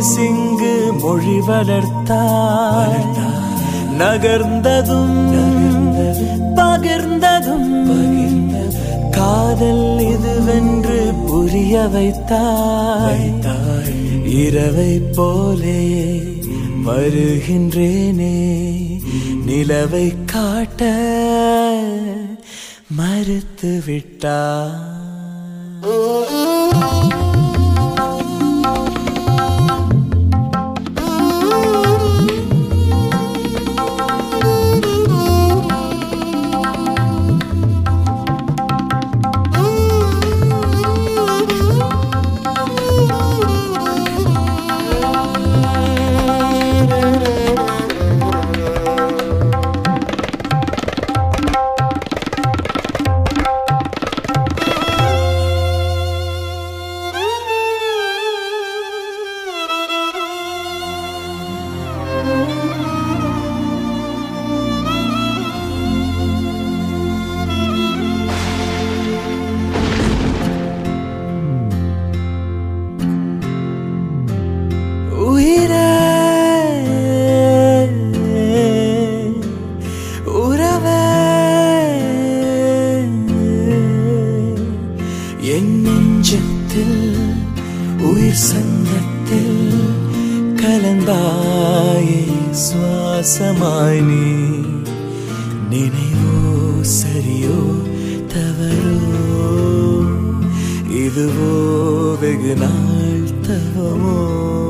பேசிங்கு மொழி வளர்த்தாய் நகர்ந்ததும் பகிர்ந்ததும் காதல் இதுவென்று புரிய வைத்தாய் இரவை போலே வருகின்றேனே நிலவை காட்ட மறுத்து விட்டாய் உயிரே உறவே என் நெஞ்சத்தில் உயிர் சங்கத்தில் கலந்தாயே சுவாசமாய் நீ நினைவோ சரியோ தவறோ இதுவோ வெகு நாள் தவமோ